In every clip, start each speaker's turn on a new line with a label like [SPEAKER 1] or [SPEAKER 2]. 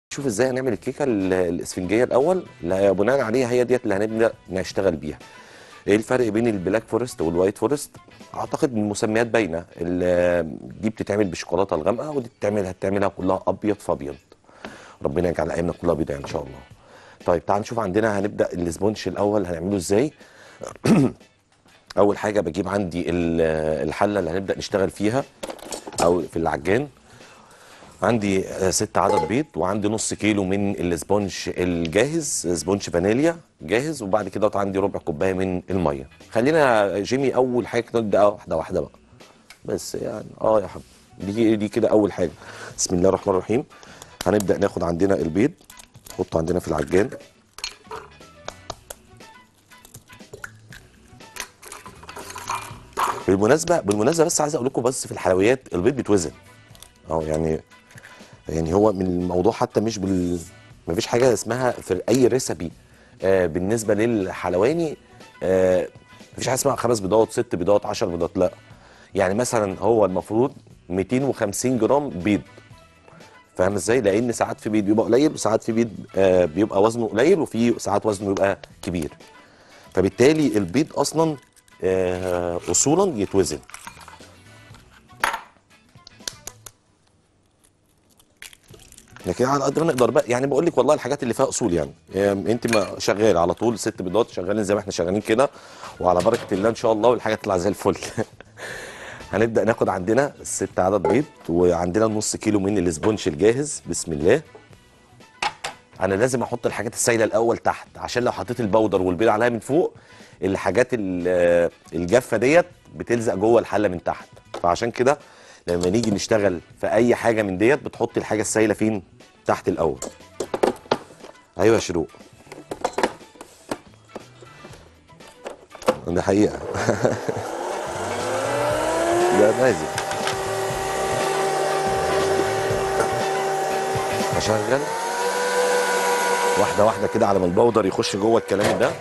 [SPEAKER 1] شوف ازاي هنعمل الكيكه ال- الاسفنجيه الاول اللي بناء عليها هي ديت اللي هنبدا نشتغل بيها ايه الفرق بين البلاك فورست والوايت فورست اعتقد المسميات باينه ال- دي بتتعمل بالشوكولاته الغامقه ودي بتعمل هتعملها كلها ابيض فابيض ربنا يجعل ايامنا كلها بيضاء ان شاء الله طيب تعال نشوف عندنا هنبدا الاسبونش الاول هنعمله ازاي اول حاجه بجيب عندي ال- الحله اللي هنبدا نشتغل فيها او في العجان عندي آه، ست عدد بيض وعندي نص كيلو من الاسبونج الجاهز سبونج فانيليا جاهز وبعد كده عندي ربع كوبايه من الميه خلينا يا جيمي اول حاجه نبدا واحده واحده بقى بس يعني اه يا حبيبي دي دي كده اول حاجه بسم الله الرحمن الرحيم هنبدا ناخد عندنا البيض نحطه عندنا في العجان بالمناسبه بالمناسبه بس عايز اقول لكم بس في الحلويات البيض بيتوزن اه يعني يعني هو من الموضوع حتى مش بال ما فيش حاجه اسمها في اي ريسبي آه بالنسبه للحلواني آه ما فيش حاجه اسمها خمس بيضات ست بيضات 10 بيضات لا يعني مثلا هو المفروض 250 جرام بيض فاهم ازاي لان ساعات في بيض بيبقى قليل وساعات في بيض آه بيبقى وزنه قليل وفي ساعات وزنه بيبقى كبير فبالتالي البيض اصلا آه اصولا يتوزن لكن على قد ما نقدر بقى يعني بقول لك والله الحاجات اللي فيها اصول يعني يعني انت ما شغال على طول ست بيضات شغالين زي ما احنا شغالين كده وعلى بركه الله ان شاء الله والحاجه تطلع زي الفل هنبدا ناخد عندنا ست عدد بيض وعندنا نص كيلو من الاسبونش الجاهز بسم الله انا لازم احط الحاجات السايله الاول تحت عشان لو حطيت البودر والبيض عليها من فوق الحاجات ال- الجافه ديت بتلزق جوه الحله من تحت فعشان كده لما نيجي نشتغل في اي حاجه من ديت بتحط الحاجه السايله فين تحت الاول ايوه يا شروق ده حقيقه ده لازم اشغل واحده واحده كده على ما البودر يخش جوه الكلام ده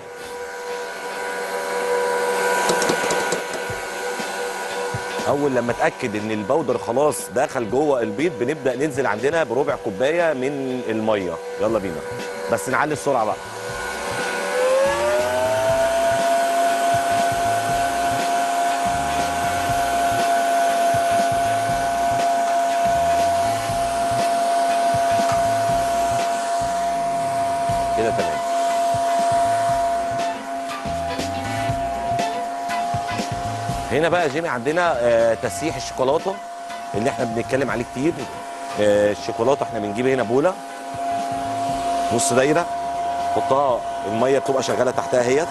[SPEAKER 1] اول لما اتاكد ان البودر خلاص دخل جوه البيض بنبدا ننزل عندنا بربع كوبايه من الميه يلا بينا بس نعلي السرعه بقى كده تمام هنا بقى يا جيمي عندنا آه، تسييح الشوكولاته اللي احنا بنتكلم عليه كتير آه، الشوكولاته احنا بنجيب هنا بوله نص دايره حطها الميه بتبقى شغاله تحتها اهيت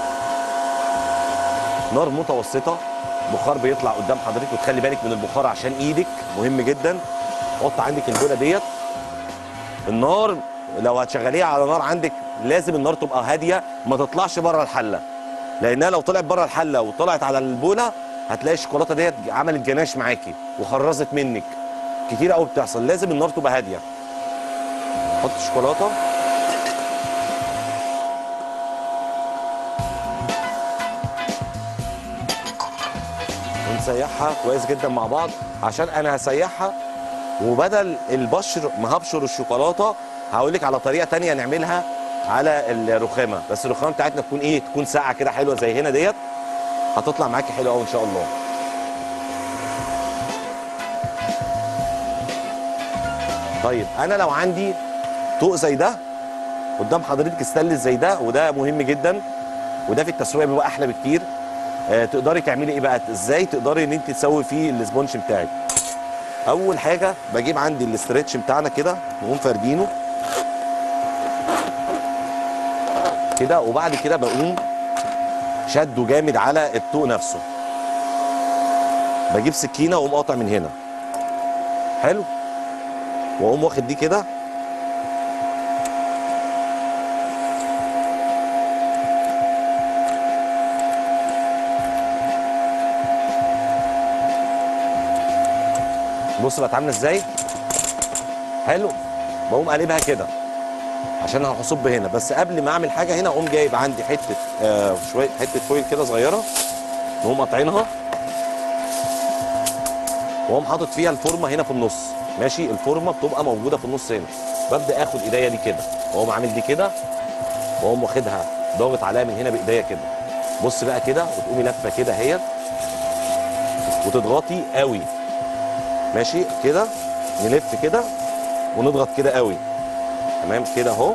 [SPEAKER 1] نار متوسطه بخار بيطلع قدام حضرتك وتخلي بالك من البخار عشان ايدك مهم جدا حط عندك البوله ديت النار لو هتشغليها على نار عندك لازم النار تبقى هاديه ما تطلعش بره الحله لانها لو طلعت بره الحله وطلعت على البوله هتلاقي الشوكولاته ديت عملت جناش معاكي وخرزت منك كتير قوي بتحصل لازم النار تبقى هاديه حط الشوكولاته ونسيحها كويس جدا مع بعض عشان انا هسيحها وبدل البشر ما هبشر الشوكولاته هقول لك على طريقه تانية نعملها على الرخامه بس الرخامه بتاعتنا تكون ايه تكون ساقعه كده حلوه زي هنا ديت هتطلع معاكي حلوه قوي ان شاء الله طيب انا لو عندي طوق زي ده قدام حضرتك استانلس زي ده وده مهم جدا وده في التسويه بيبقى احلى بكتير آه تقدري تعملي ايه بقى ازاي تقدري ان انت تسوي فيه الاسبونش بتاعك اول حاجه بجيب عندي الاسترتش بتاعنا كده نقوم فاردينه كده وبعد كده بقوم شده جامد على الطوق نفسه بجيب سكينه واقوم قاطع من هنا حلو واقوم واخد دي كده بص بقت عامله ازاي حلو بقوم قلبها كده عشان هصب هنا بس قبل ما اعمل حاجه هنا اقوم جايب عندي حته آه شويه حته فويل كده صغيره نقوم قاطعينها واقوم حاطط فيها الفورمه هنا في النص ماشي الفورمه بتبقى موجوده في النص هنا ببدا اخد ايديا دي كده واقوم عامل دي كده واقوم واخدها ضاغط عليها من هنا بايديا كده بص بقى كده وتقومي لفه كده اهيت وتضغطي قوي ماشي كده نلف كده ونضغط كده قوي تمام كده اهو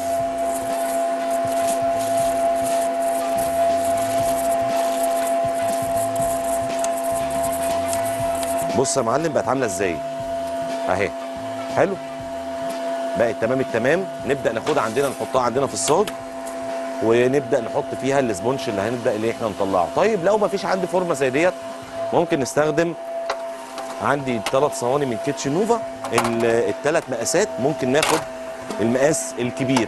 [SPEAKER 1] بص يا معلم بقت عامله ازاي اهي حلو بقت تمام التمام نبدا ناخدها عندنا نحطها عندنا في الصاج ونبدا نحط فيها الاسبونش اللي هنبدا اللي احنا نطلعه طيب لو ما فيش عندي فورمه زي ديت ممكن نستخدم عندي ثلاث صواني من كيتشن نوفا الثلاث مقاسات ممكن ناخد المقاس الكبير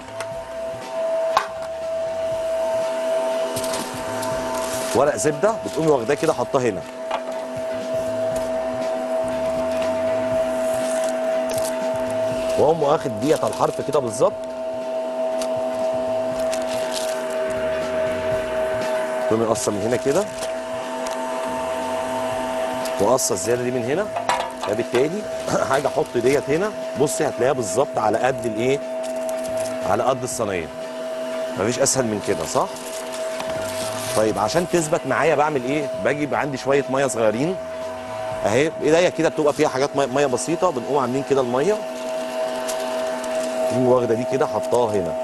[SPEAKER 1] ورق زبده بتقومي واخداه كده حطاه هنا واقوم واخد ديت على الحرف كده بالظبط تقومي قصه من هنا كده وقصه الزياده دي من هنا فبالتالي هاجي احط ديت هنا بصي هتلاقيها بالظبط على قد الايه على قد الصينيه مفيش اسهل من كده صح طيب عشان تثبت معايا بعمل ايه باجي يبقى عندي شويه ميه صغيرين اهي ايديا كده بتبقى فيها حاجات ميه مية بسيطه بنقوم عاملين كده الميه تقوم واخده دي كده حطاها هنا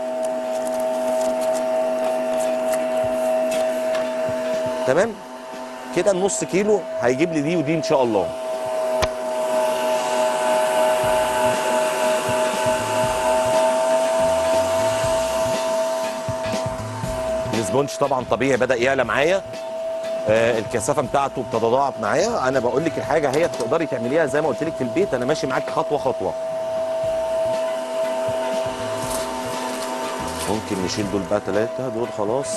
[SPEAKER 1] تمام كده النص كيلو هيجيب لي دي ودي ان شاء الله السبونج طبعا طبيعي بدا يعلى معايا آه الكثافه بتاعته بتتضاعف معايا انا بقول لك الحاجه هي تقدري تعمليها زي ما قلت لك في البيت انا ماشي معاك خطوه خطوه ممكن نشيل دول بقى ثلاثه دول خلاص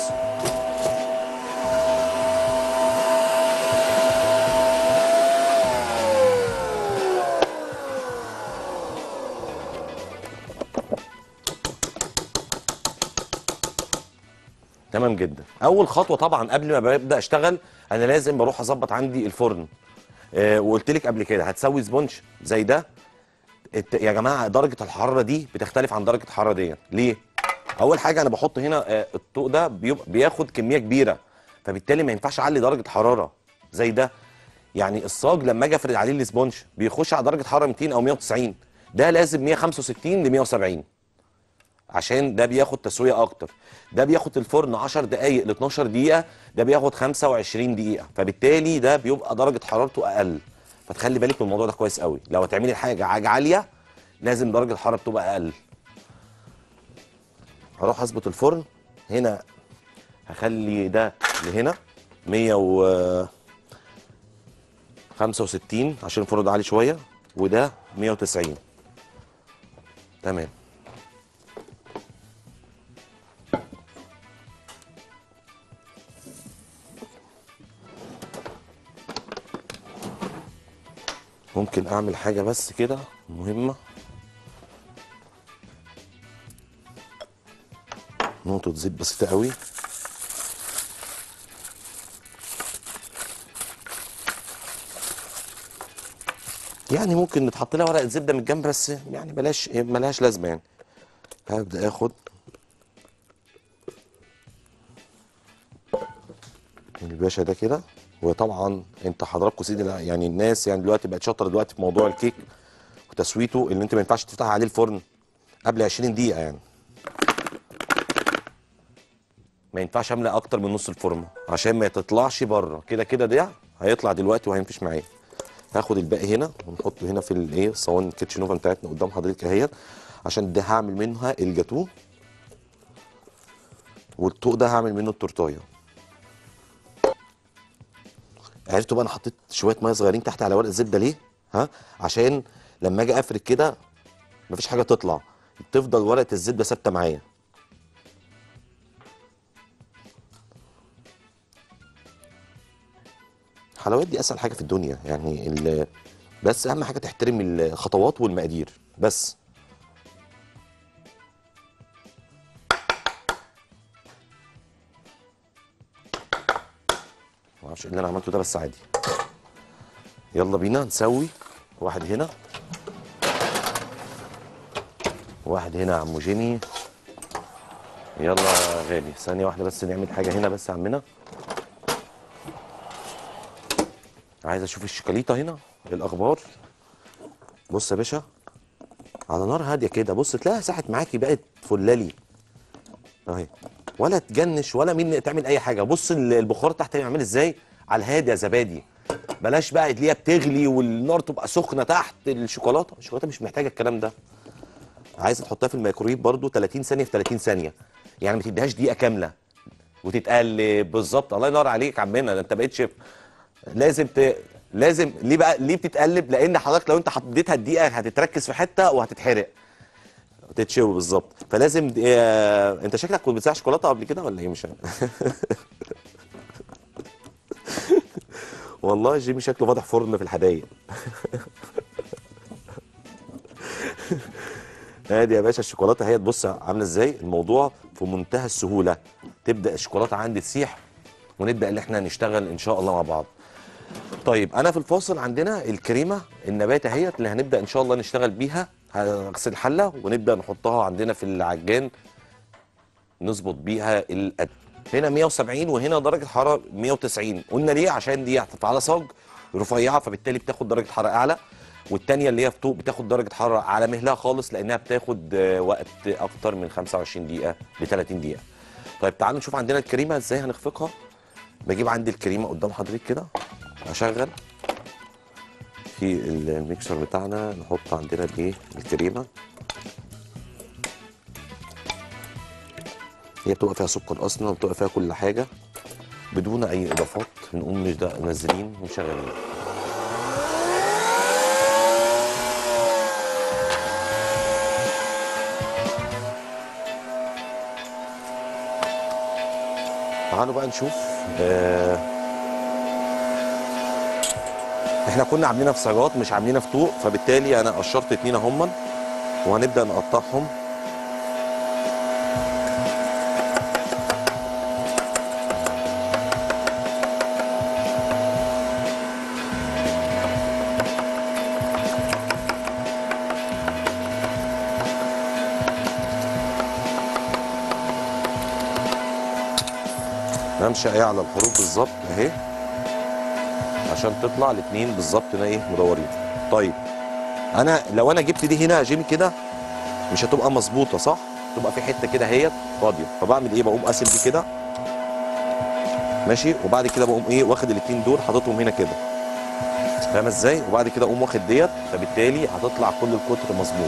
[SPEAKER 1] تمام جدا اول خطوه طبعا قبل ما ببدا اشتغل انا لازم بروح اظبط عندي الفرن آه وقلت لك قبل كده هتسوي سبونج زي ده الت- يا جماعه درجه الحراره دي بتختلف عن درجه الحراره دي ليه اول حاجه انا بحط هنا آه الطوق ده بيبقى بياخد كميه كبيره فبالتالي ما ينفعش اعلي درجه حراره زي ده يعني الصاج لما اجي افرد عليه السبونج بيخش على درجه حراره 200 او 190 ده لازم 165 ل 170 عشان ده بياخد تسويه اكتر ده بياخد الفرن 10 دقائق ل 12 دقيقه ده بياخد 25 دقيقه فبالتالي ده بيبقى درجه حرارته اقل فتخلي بالك من الموضوع ده كويس قوي لو هتعملي حاجه حاجه عاليه لازم درجه الحراره بتبقى اقل هروح اظبط الفرن هنا هخلي ده لهنا 100 و 65 عشان الفرن ده عالي شويه وده 190 تمام ممكن اعمل حاجه بس كده مهمه نقطه زيت بسيطه قوي يعني ممكن نتحط لها ورقه زبده من الجنب بس يعني بلاش ملهاش لازمه يعني هبدا اخد الباشا ده كده وطبعا انت حضراتكم سيدي يعني الناس يعني دلوقتي بقت شاطره دلوقتي في موضوع الكيك وتسويته اللي انت ما ينفعش تفتح عليه الفرن قبل 20 دقيقه يعني ما ينفعش املى اكتر من نص الفورمه عشان ما تطلعش بره كده كده ده هيطلع دلوقتي وهينفش معايا هاخد الباقي هنا ونحطه هنا في الايه الصواني الكيتشن اوفن بتاعتنا قدام حضرتك اهيت عشان ده هعمل منها الجاتوه والطوق ده هعمل منه التورتايه عرفتوا بقى انا حطيت شويه ميه صغيرين تحت على ورق الزبده ليه ها عشان لما اجي افرد كده مفيش حاجه تطلع تفضل ورقه الزبده ثابته معايا الحلويات دي اسهل حاجه في الدنيا يعني ال- بس اهم حاجه تحترم الخطوات والمقادير بس ما اعرفش ايه اللي انا عملته ده بس عادي يلا بينا نسوي واحد هنا واحد هنا يا عم جيمي يلا يا غالي ثانيه واحده بس نعمل حاجه هنا بس يا عمنا عايز اشوف الشوكولاته هنا إيه الاخبار بص يا باشا على نار هاديه كده بص تلاقيها ساحت معاكي بقت فلالي اهي ولا تجنش ولا مين تعمل اي حاجه بص ال- البخار تحت يعمل ازاي على الهادي يا زبادي بلاش بقى اللي هي بتغلي والنار تبقى سخنه تحت الشوكولاته الشوكولاته مش محتاجه الكلام ده عايز تحطها في الميكرويف برضو 30 ثانيه في 30 ثانيه يعني ما تديهاش دقيقه كامله وتتقلب بالظبط الله ينور عليك يا عمنا ده انت بقيت شيف لازم ت... لازم ليه بقى ليه بتتقلب لان حضرتك لو انت حطيتها الدقيقه هتتركز في حته وهتتحرق تتشوي بالظبط فلازم آه... انت شكلك كنت بتساع شوكولاته قبل كده ولا ايه مش عارف. والله جيمي شكله فاتح فرن في الحدايق ادي يا باشا الشوكولاته هي تبص عامله ازاي الموضوع في منتهى السهوله تبدا الشوكولاته عندي تسيح ونبدا ان احنا نشتغل ان شاء الله مع بعض طيب انا في الفاصل عندنا الكريمه النبات اهيت اللي هنبدا ان شاء الله نشتغل بيها هنغسل الحله ونبدا نحطها عندنا في العجان نظبط بيها القد هنا 170 وهنا درجه حراره 190 قلنا ليه عشان دي هتبقى على صاج رفيعه فبالتالي بتاخد درجه حراره اعلى والتانية اللي هي في طوق بتاخد درجه حراره على مهلها خالص لانها بتاخد آه، وقت اكتر من 25 دقيقه ل 30 دقيقه طيب تعالوا نشوف عندنا الكريمه ازاي هنخفقها بجيب عندي الكريمه قدام حضرتك كده اشغل في الميكسر بتاعنا نحط عندنا الايه الكريمه هي بتبقى فيها سكر اصلا وبتبقى فيها كل حاجه بدون اي اضافات نقوم مش ده منزلين ومشغلين تعالوا بقى نشوف آه احنا كنا عاملينها في صاجات مش عاملينها في طوق فبالتالي انا قشرت اتنين اهما وهنبدا نقطعهم همشي ايه على الحروف بالظبط اهي عشان تطلع الاثنين بالظبط هنا ايه مدورين طيب انا لو انا جبت دي هنا يا جيمي كده مش هتبقى مظبوطه صح تبقى في حته كده اهيت فاضيه فبعمل ايه بقوم قاسم دي كده ماشي وبعد كده بقوم ايه واخد الاثنين دول حاططهم هنا كده فاهم ازاي وبعد كده اقوم واخد ديت فبالتالي هتطلع كل القطر مظبوط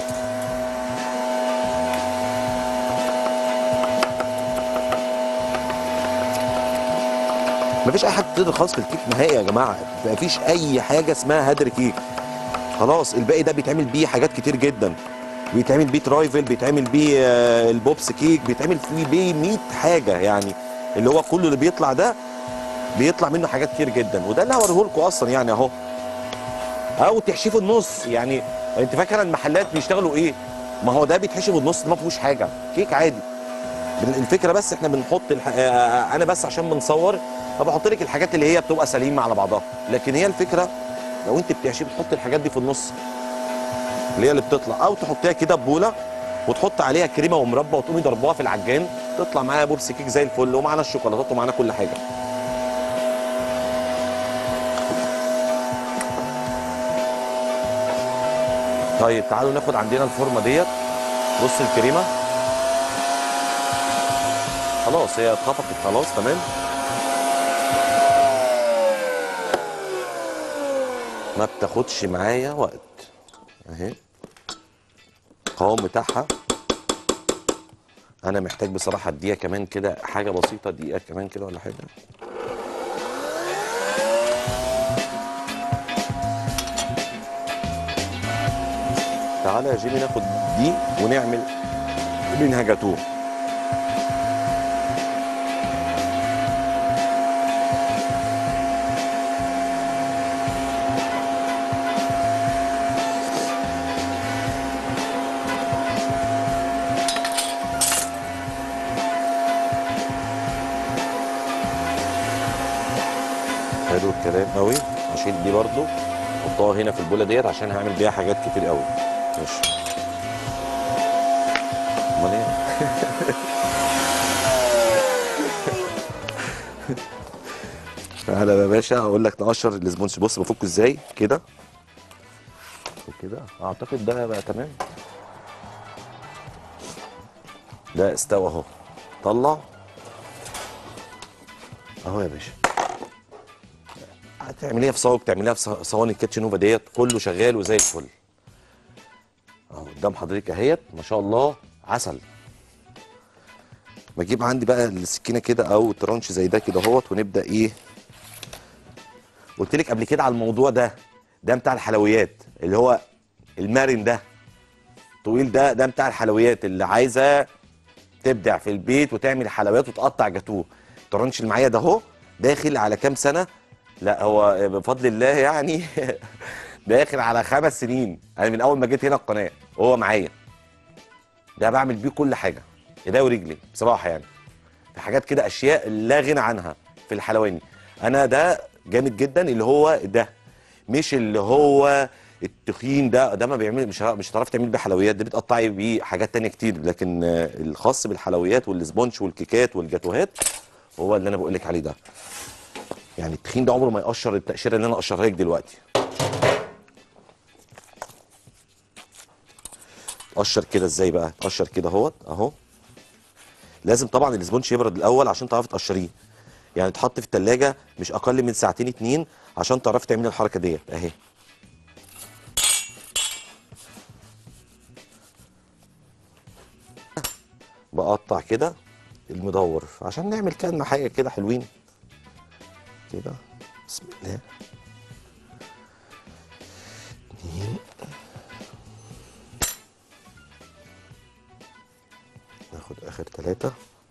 [SPEAKER 1] مفيش اي حد تقدر خالص في الكيك نهائي يا جماعه مفيش اي حاجه اسمها هدر كيك خلاص الباقي ده بيتعمل بيه حاجات كتير جدا بيتعمل بيه ترايفل بيتعمل بيه آه، البوبس كيك بيتعمل فيه بيه 100 حاجه يعني اللي هو كله اللي بيطلع ده بيطلع منه حاجات كتير جدا وده اللي هوريه لكم اصلا يعني اهو او تحشيه النص يعني انت فاكر المحلات بيشتغلوا ايه ما هو ده بيتحشي بالنص ما فيهوش حاجه كيك عادي بن- الفكره بس احنا بنحط الح... آه، انا بس عشان بنصور فبحط لك الحاجات اللي هي بتبقى سليمه على بعضها لكن هي الفكره لو انت بتحشي بتحط الحاجات دي في النص اللي هي اللي بتطلع او تحطيها كده ببوله وتحط عليها كريمه ومربى وتقومي ضربوها في العجان تطلع معاها بوبس كيك زي الفل ومعانا الشوكولاتات ومعانا كل حاجه طيب تعالوا ناخد عندنا الفورمه ديت بص الكريمه خلاص هي اتخفقت خلاص تمام ما بتاخدش معايا وقت اهي القوام بتاعها انا محتاج بصراحه اديها كمان كده حاجه بسيطه دقيقه كمان كده ولا حاجه تعالى يا جيمي ناخد دي ونعمل منها جاتوه حلو الكلام قوي هشيل دي برضو احطها هنا في البوله ديت عشان هعمل بيها حاجات كتير قوي ماشي تعالى يا باشا اقول لك نقشر الاسبونج بص بفكه ازاي كده كده اعتقد ده بقى تمام ده استوى اهو طلع اهو يا باشا هتعمليها في صوابك تعمليها في ص- صواني الكيتشن نوفا ديت كله شغال وزي الفل اهو قدام حضرتك اهيت ما شاء الله عسل بجيب عندي بقى السكينه كده او ترانش زي ده كده اهوت ونبدا ايه قلت لك قبل كده على الموضوع ده ده بتاع الحلويات اللي هو المرن ده طويل ده ده بتاع الحلويات اللي عايزه تبدع في البيت وتعمل حلويات وتقطع جاتوه الترانش اللي معايا ده اهو داخل على كام سنه لا هو بفضل الله يعني داخل على خمس سنين انا من اول ما جيت هنا القناه وهو معايا ده بعمل بيه كل حاجه ايديا ورجلي بصراحه يعني في حاجات كده اشياء لا غنى عنها في الحلواني انا ده جامد جدا اللي هو ده مش اللي هو التخين ده ده ما بيعمل مش ه- مش هتعرفي تعملي بيه حلويات ده بتقطعي بيه حاجات تانية كتير لكن آه، الخاص بالحلويات والسبونج والكيكات والجاتوهات هو اللي انا بقول لك عليه ده يعني التخين ده عمره ما يقشر التقشيره اللي انا قشرها لك دلوقتي قشر كده ازاي بقى قشر كده اهوت اهو لازم طبعا الاسبونج يبرد الاول عشان تعرفي تقشريه يعني تحط في التلاجة مش اقل من ساعتين اتنين عشان تعرفي تعملي الحركه ديت اهي بقطع كده المدور عشان نعمل كام حاجه كده حلوين كده بسم الله اتنين ناخد اخر ثلاثة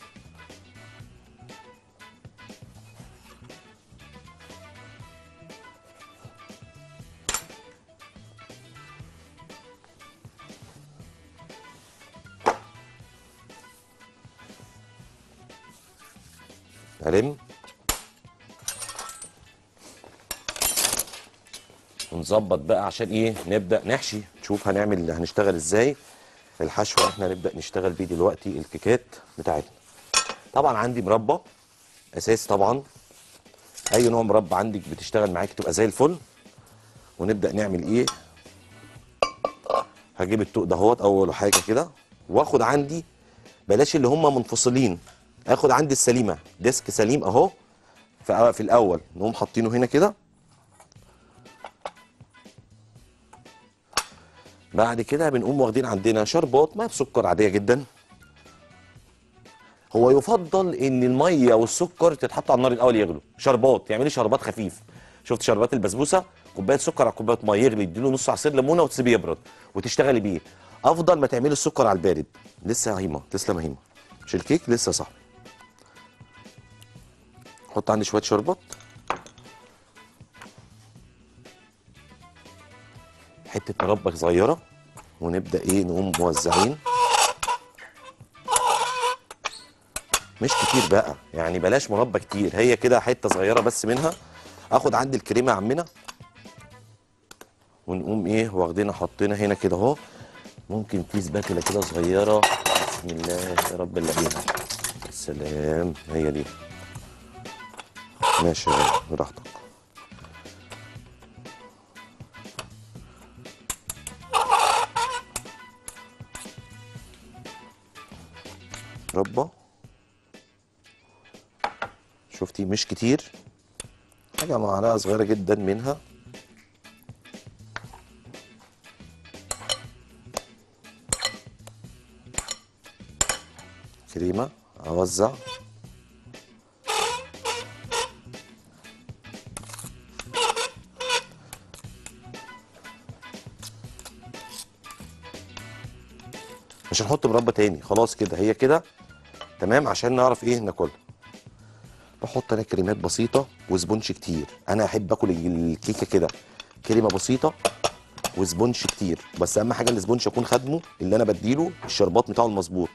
[SPEAKER 1] ألم ونظبط بقى عشان ايه نبدأ نحشي نشوف هنعمل هنشتغل ازاي الحشو اللي احنا هنبدأ نشتغل بيه دلوقتي الكيكات بتاعتنا طبعا عندي مربى اساسي طبعا اي نوع مربى عندك بتشتغل معاك تبقى زي الفل ونبدأ نعمل ايه هجيب التوق دهوت اول حاجة كده واخد عندي بلاش اللي هم منفصلين اخد عندي السليمه ديسك سليم اهو في في الاول نقوم حاطينه هنا كده بعد كده بنقوم واخدين عندنا شربات ما بسكر عاديه جدا هو يفضل ان الميه والسكر تتحط على النار الاول يغلوا شربات تعملي شربات خفيف شفت شربات البسبوسه كوبايه سكر على كوبايه ميه يغلي اديله نص عصير ليمونه وتسيبيه يبرد وتشتغلي بيه افضل ما تعملي السكر على البارد لسه يا هيما تسلم يا هيما مش الكيك لسه صح حط عندي شويه شربات حته مربى صغيره ونبدا ايه نقوم موزعين مش كتير بقى يعني بلاش مربى كتير هي كده حته صغيره بس منها اخد عندي الكريمه يا عمنا ونقوم ايه واخدينها حاطينها هنا كده اهو ممكن كيس باكله كده صغيره بسم الله يا رب اللعيبه السلام هي دي ماشي يا غالي، براحتك ربة شفتي مش كتير حاجة معلقة صغيرة جدا منها كريمة أوزع مش هنحط مربى تاني خلاص كده هي كده تمام عشان نعرف ايه ناكلها بحط انا كريمات بسيطه وسبونج كتير انا احب اكل الكيكه كده كريمه بسيطه وسبونج كتير بس اهم حاجه السبونج اكون خدمه اللي انا بديله الشربات بتاعه المظبوط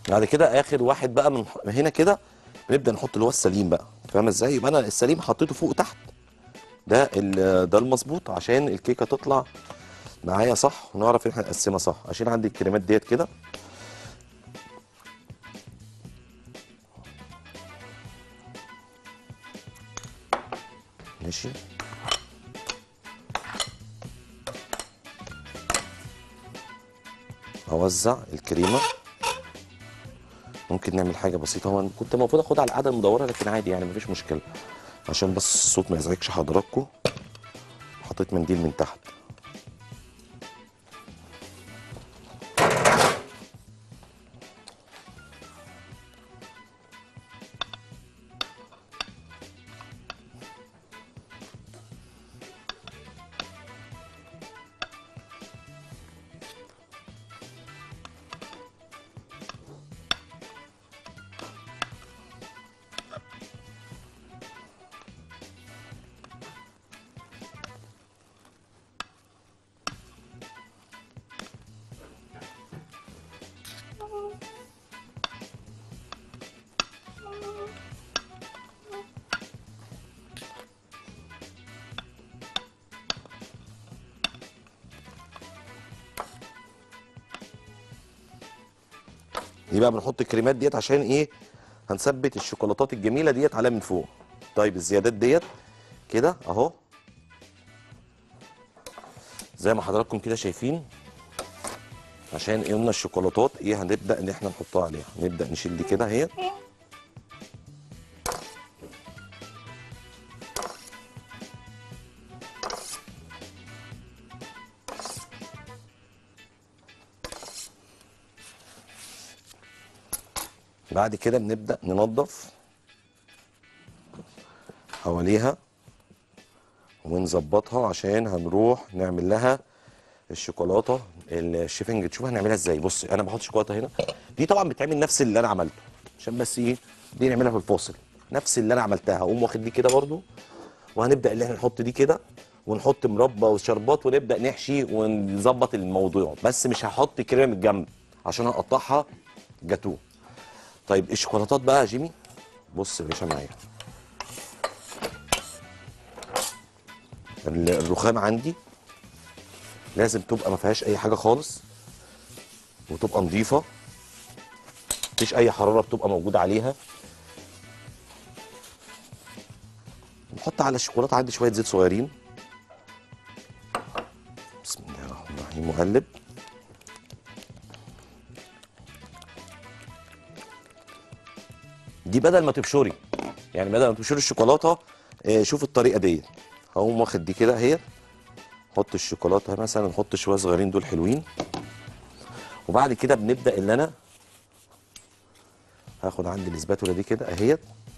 [SPEAKER 1] بعد كده اخر واحد بقى من من هنا كده بنبدا نحط اللي هو السليم بقى فاهم ازاي يبقى انا السليم حطيته فوق تحت ده ال- ده المظبوط عشان الكيكه تطلع معايا صح ونعرف ان احنا نقسمها صح عشان عندي الكريمات ديت كده ماشي اوزع الكريمه ممكن نعمل حاجه بسيطه هو أنا كنت المفروض اخدها على القعده المدوره لكن عادي يعني مفيش مشكله عشان بس الصوت ما يزعجش حضراتكم حطيت منديل من تحت دي بقى بنحط الكريمات ديت عشان ايه هنثبت الشوكولاتات الجميله ديت عليها من فوق طيب الزيادات ديت كده اهو زي ما حضراتكم كده شايفين عشان ايه قلنا الشوكولاتات ايه هنبدا ان احنا نحطها عليها نبدا نشيل دي كده اهي بعد كده بنبدا ننظف حواليها ونظبطها عشان هنروح نعمل لها الشوكولاته الشيفنج تشوف هنعملها ازاي بص انا بحط شوكولاته هنا دي طبعا بتعمل نفس اللي انا عملته عشان بس ايه دي نعملها في الفاصل نفس اللي انا عملتها اقوم واخد دي كده برضو وهنبدا اللي احنا نحط دي كده ونحط مربى وشربات ونبدا نحشي ونظبط الموضوع بس مش هحط كريمه من الجنب عشان هقطعها جاتوه طيب الشوكولاتات بقى يا جيمي بص يا باشا معايا ال- الرخام عندي لازم تبقى ما فيهاش اي حاجه خالص وتبقى نظيفه مفيش اي حراره بتبقى موجوده عليها نحط على الشوكولاته عندي شويه زيت صغيرين بسم الله الرحمن الرحيم مقلب دي بدل ما تبشري يعني بدل ما تبشري الشوكولاته آه، شوف الطريقه ديت هقوم واخد دي كده اهي احط الشوكولاته مثلا نحط شويه صغيرين دول حلوين وبعد كده بنبدا ان انا هاخد عندي الاسباتولا دي كده اهيت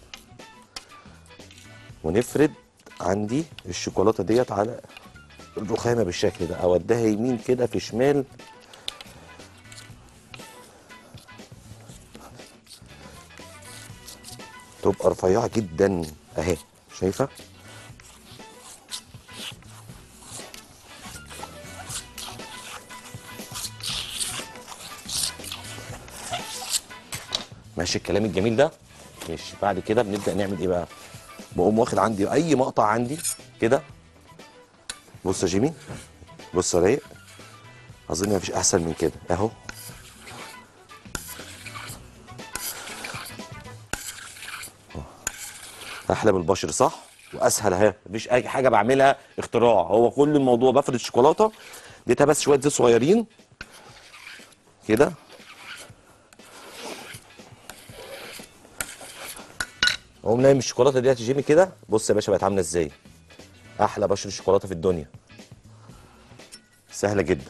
[SPEAKER 1] ونفرد عندي الشوكولاته ديت على الرخامه بالشكل ده اوديها يمين كده في شمال تبقى رفيعه جدا اهي شايفه ماشي الكلام الجميل ده ماشي بعد كده بنبدا نعمل ايه بقى بقوم واخد عندي اي مقطع عندي كده بص يا جيمي بص يا رايق اظن مفيش احسن من كده اهو احلى من البشر صح واسهل اهي مفيش اي حاجه بعملها اختراع هو كل الموضوع بفرد الشوكولاته اديتها بس شويه زيت صغيرين كده اقوم نايم الشوكولاته ديت يا جيمي كده بص يا باشا بقت عامله ازاي احلى بشر الشوكولاته في الدنيا سهله جدا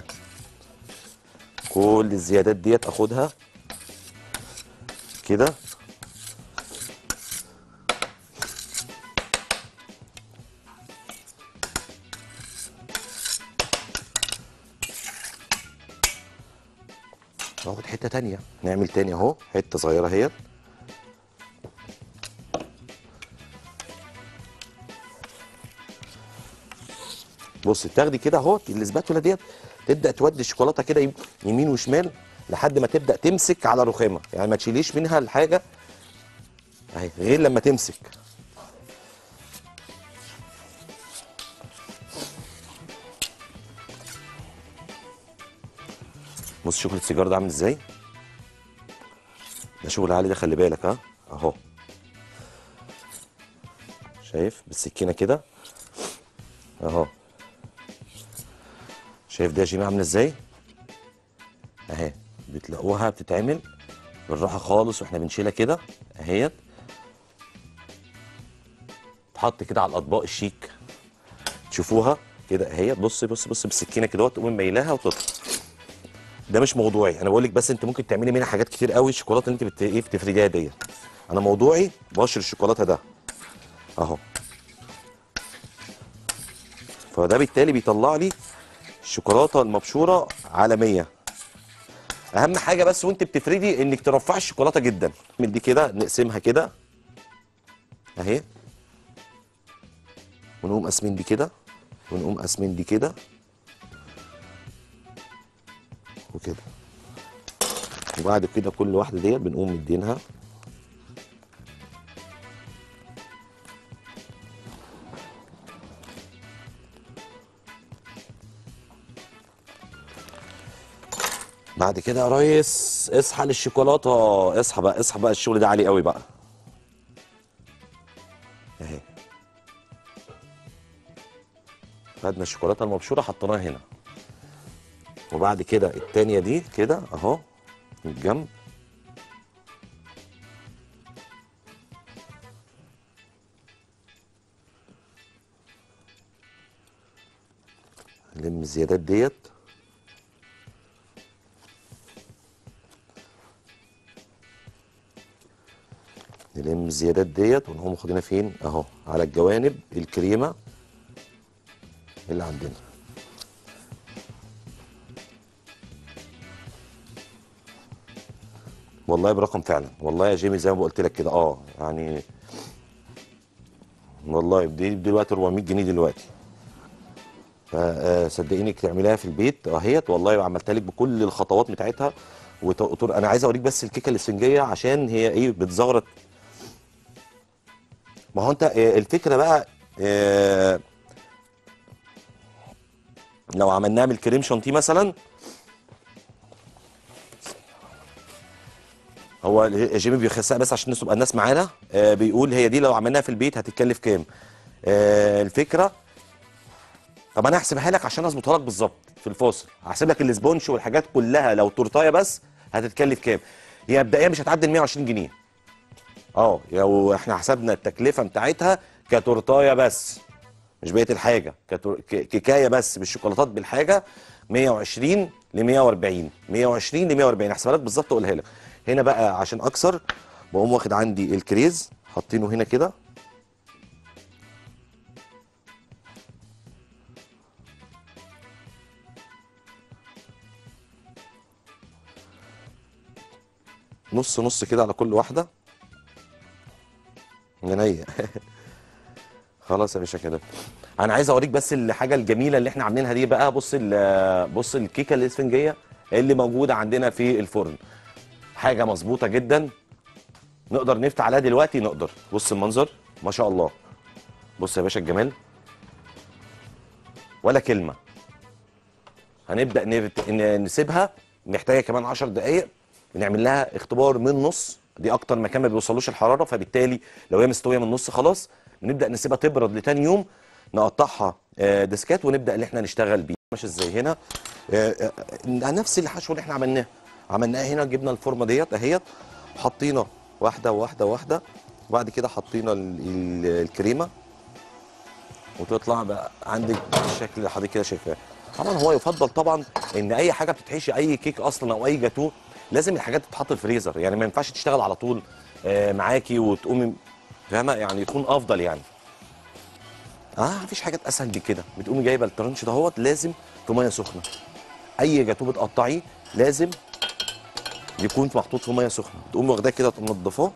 [SPEAKER 1] كل الزيادات ديت اخدها كده ناخد حته تانية نعمل تاني اهو حته صغيره اهيت بص تاخدي كده اهو الاسباتولا ديت تبدا تودي الشوكولاته كده يم- يمين وشمال لحد ما تبدا تمسك على رخامه يعني ما تشيليش منها الحاجه اهي غير لما تمسك بص شغل السيجاره ده عامل ازاي ده شغل عالي ده خلي بالك ها اهو شايف بالسكينه كده اهو شايف ده يا جيمي عامله ازاي اهي بتلاقوها بتتعمل بالراحه خالص واحنا بنشيلها كده اهيت تحط كده على الاطباق الشيك تشوفوها كده اهيت بص بص بص بالسكينه كده تقوم مايلاها وتطلع ده مش موضوعي انا بقول لك بس انت ممكن تعملي منها حاجات كتير قوي الشوكولاته اللي انت بت... ايه بتفرديها ديت انا موضوعي بشر الشوكولاته ده اهو فده بالتالي بيطلع لي الشوكولاته المبشوره عالميه اهم حاجه بس وانت بتفردي انك ترفعي الشوكولاته جدا من دي كده نقسمها كده اهي ونقوم قاسمين دي كده ونقوم قاسمين دي كده وكده وبعد كده كل واحده ديت بنقوم مدينها بعد كده يا ريس اصحى للشوكولاته اصحى بقى اصحى بقى الشغل ده عالي قوي بقى اهي خدنا الشوكولاته المبشوره حطيناها هنا وبعد كده التانية دي كده اهو من الجنب نلم الزيادات ديت نلم الزيادات ديت ونقوم واخدينها فين اهو على الجوانب الكريمه اللي عندنا والله برقم فعلا والله يا جيمي زي ما قلت لك كده اه يعني والله دي دلوقتي 400 جنيه دلوقتي فصدقيني تعمليها في البيت اهيت والله عملتها لك بكل الخطوات بتاعتها وت- انا عايز اوريك بس الكيكه الاسفنجيه عشان هي ايه بتزغرط ما هو انت آه، الفكره بقى آه، لو عملناها بالكريم شانتيه مثلا هو جيمي بيخسها بس عشان تبقى الناس معانا آه، بيقول هي دي لو عملناها في البيت هتتكلف كام آه، الفكره طب انا هحسبها لك عشان اظبطها لك بالظبط في الفاصل هحسب لك الاسبونش والحاجات كلها لو تورتايه بس هتتكلف كام هي مبدئيا مش هتعدي ال 120 جنيه اه لو احنا حسبنا التكلفه بتاعتها كتورتايه بس مش بقيه الحاجه كتور... ك- كيكايه بس بالشوكولاتات بالحاجه 120 ل 140 120 ل 140 احسبها لك بالظبط واقولها لك هنا بقى عشان اكسر بقوم واخد عندي الكريز حاطينه هنا كده نص نص كده على كل واحده عينيا خلاص يا باشا كده انا عايز اوريك بس الحاجه الجميله اللي احنا عاملينها دي بقى بص ال- بص الكيكه الاسفنجيه اللي موجوده عندنا في الفرن حاجه مظبوطه جدا نقدر نفتح عليها دلوقتي نقدر بص المنظر ما شاء الله بص يا باشا الجمال ولا كلمه هنبدا نبت- ن- نسيبها محتاجه كمان 10 دقائق بنعمل لها اختبار من نص دي اكتر مكان ما بيوصلوش الحراره فبالتالي لو هي مستويه من النص خلاص بنبدا نسيبها تبرد لتاني يوم نقطعها آه، ديسكات ونبدا ان احنا نشتغل بيه ماشي ازاي هنا آه، آه، آه، نفس الحشو اللي احنا عملناه عملناها هنا جبنا الفورمه ديت اهيت حطينا واحده واحده واحده وبعد كده حطينا ال- ال- الكريمه وتطلع بقى عندك بالشكل اللي حضرتك كده شايفاه طبعا هو يفضل طبعا ان اي حاجه بتتحشي اي كيك اصلا او اي جاتوه لازم الحاجات تتحط في الفريزر يعني ما ينفعش تشتغل على طول آه، معاكي وتقومي فاهمه يعني يكون افضل يعني اه مفيش حاجات اسهل من كده بتقومي جايبه الترنش دهوت لازم في ميه سخنه اي جاتوه بتقطعيه لازم يكون محطوط في ميه سخنه تقومي واخداه كده تنضفاه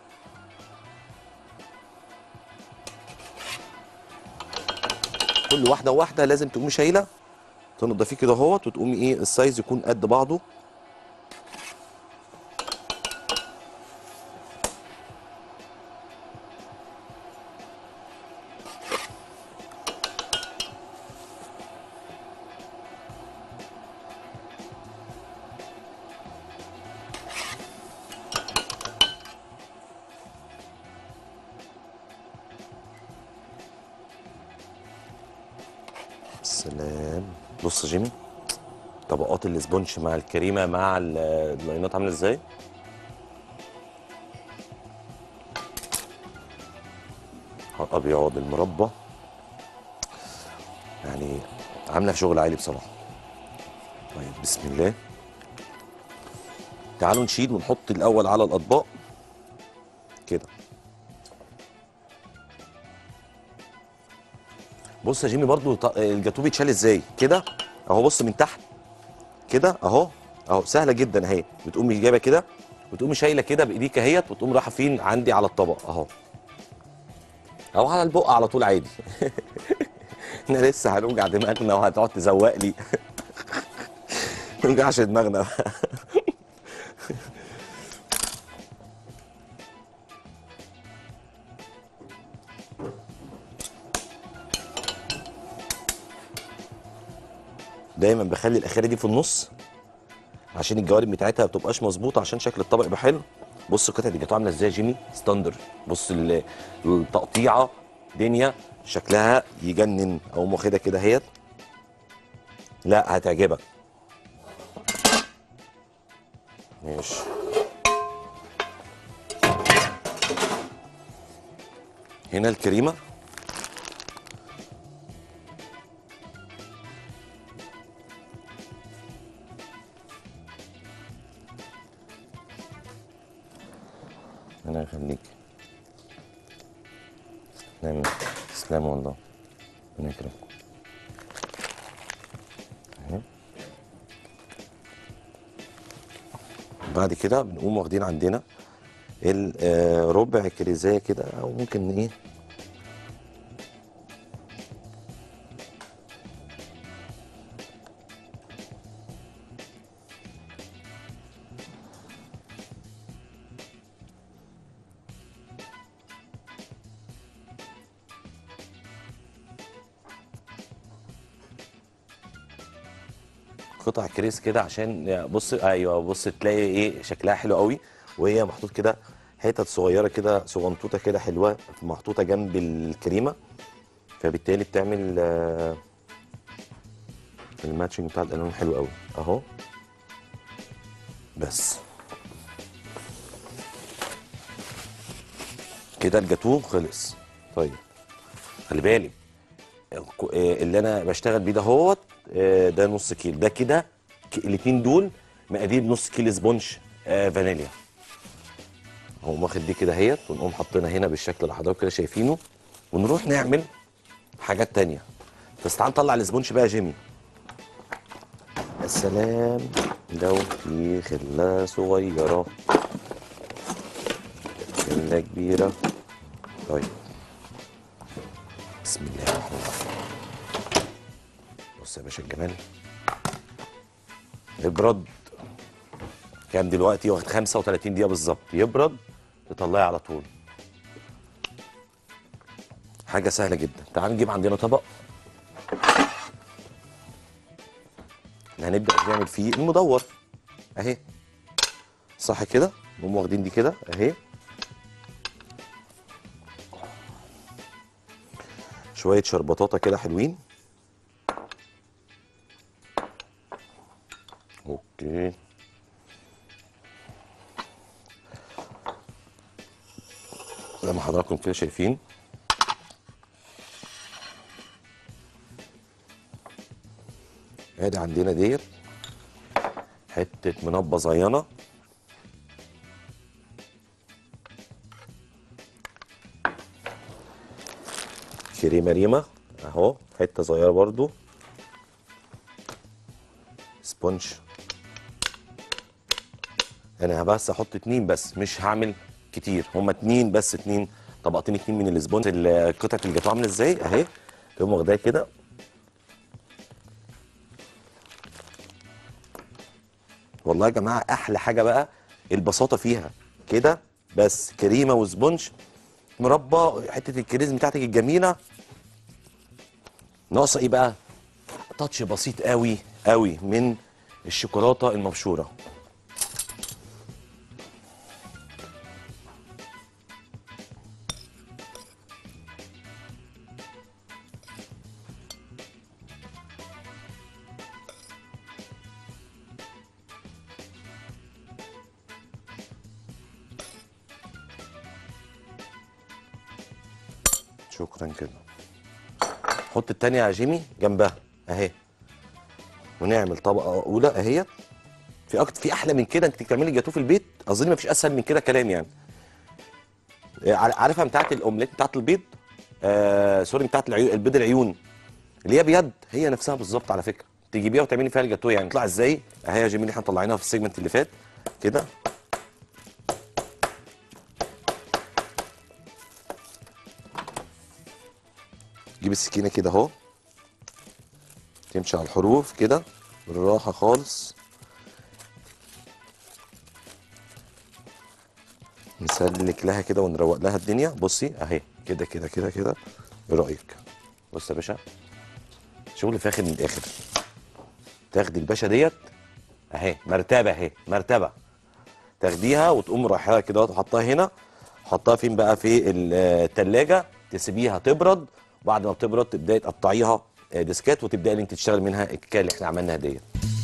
[SPEAKER 1] كل واحده واحده لازم تقومي شايله تنضفيه كده اهوت وتقومي ايه السايز يكون قد بعضه سلام بص يا جيمي طبقات الاسبونج مع الكريمه مع ال- اللاينات عامله ازاي نهار ابيض المربى يعني عامله شغل عالي بصراحه طيب بسم الله تعالوا نشيل ونحط الاول على الاطباق كده بص يا جيمي برضو ط- الجاتوه بيتشال ازاي كده اهو بص من تحت كده اهو اهو سهله جدا اهي بتقومي جايبه كده وتقومي شايله كده بايديك اهيت وتقوم رايحه فين عندي على الطبق اهو او على البق على طول عادي احنا لسه هنوجع دماغنا وهتقعد تزوق لي ما نوجعش دماغنا دايما بخلي الاخيره دي في النص عشان الجوانب بتاعتها ما بتبقاش مظبوطه عشان شكل الطبق يبقى حلو بص قطعه الجاتوه عامله ازاي يا جيمي ستاندر بص ال- التقطيعه دنيا شكلها يجنن اقوم واخدها كده اهيت لا هتعجبك ماشي هنا الكريمه انا يخليك تسلمي تسلمي والله ربنا يكرمك أهي. بعد كده بنقوم واخدين عندنا ال- آه، ربع كريزايه كده او ممكن ايه قطع كريس كده عشان بص ايوه بص تلاقي ايه شكلها حلو قوي وهي محطوط كده حتت صغيره كده صغنطوطه كده حلوه محطوطه جنب الكريمه فبالتالي بتعمل آه، الماتشنج بتاع الالوان حلو قوي اهو بس كده الجاتوه خلص طيب خلي بالك الك- آه، اللي انا بشتغل بيه ده هوت آه، ده نص كيلو ده كده ك- الاتنين دول مقادير نص كيلو سبونج آه، فانيليا هقوم واخد دي كده اهيت ونقوم حاطينها هنا بالشكل اللي حضرتك كده شايفينه ونروح نعمل حاجات تانية بس تعال نطلع السبونج بقى يا جيمي السلام لو في خلة صغيرة خلة كبيرة طيب بسم الله الرحمن الرحيم بص يا باشا الجمال يبرد كام دلوقتي واخد 35 دقيقة بالظبط يبرد تطلعي على طول حاجة سهلة جدا تعال نجيب عندنا طبق اللي هنبدأ نعمل فيه المدور اهي صح كده نقوم واخدين دي كده اهي شوية شربطاطة كده حلوين اوكي زي ما حضراتكم كده شايفين ادي عندنا ديت حتة منبة صغيرة كريمة ريمة اهو حتة صغيرة برضو سبونج انا بس احط اتنين بس مش هعمل كتير هما اتنين بس اتنين طبقتين اتنين من السبونج ال- قطعة الجاتوه عاملة ازاي اهي تقوم واخداها كده والله يا جماعة احلى حاجة بقى البساطة فيها كده بس كريمة وسبونج مربى حتة الكريز بتاعتك الجميلة ناقصه ايه بقى تاتش بسيط قوي قوي من الشوكولاته المبشوره شكرا كده حط التانية يا جيمي جنبها اهي ونعمل طبقه اولى اهي في اكتر في احلى من كده انك تعملي جاتوه في البيت اظن ما فيش اسهل من كده كلام يعني آه، عار- عارفها بتاعت الاومليت بتاعت البيض آه سوري بتاعت العيون البيض العيون اللي هي بيد هي نفسها بالظبط على فكره تجيبيها وتعملي فيها الجاتوه يعني تطلع ازاي اهي يا جميل احنا طلعيناها في السيجمنت اللي فات كده جيب السكينه كده اهو تمشي على الحروف كده بالراحه خالص نسلك لها كده ونروق لها الدنيا بصي اهي كده كده كده كده ايه رايك بص يا باشا شغل فاخر من الاخر تاخدي الباشا ديت اهي مرتبه اهي مرتبه تاخديها وتقوم رايحاها كده وحطها هنا حطها فين بقى في الثلاجه تسيبيها تبرد وبعد ما بتبرد تبداي تقطعيها آه، ديسكات وتبداي اللي انت تشتغل منها الكيكه اللي احنا عملناها ديت